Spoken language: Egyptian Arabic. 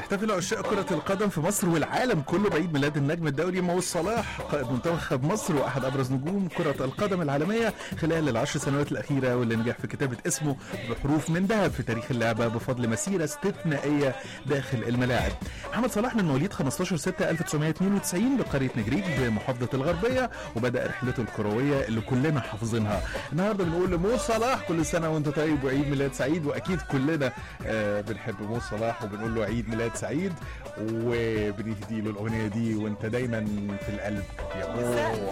يحتفل عشاق كرة القدم في مصر والعالم كله بعيد ميلاد النجم الدولي مو صلاح قائد منتخب مصر واحد ابرز نجوم كرة القدم العالمية خلال العشر سنوات الاخيرة واللي نجح في كتابة اسمه بحروف من ذهب في تاريخ اللعبة بفضل مسيرة استثنائية داخل الملاعب. محمد صلاح من مواليد 15 6 1992 بقرية نجريج بمحافظة الغربية وبدأ رحلته الكروية اللي كلنا حافظينها. النهارده بنقول لمو صلاح كل سنة وانت طيب وعيد ميلاد سعيد واكيد كلنا آه بنحب مو صلاح وبنقول له عيد ميلاد سعيد وبنهدي له الاغنيه دي وانت دايما في القلب يا مو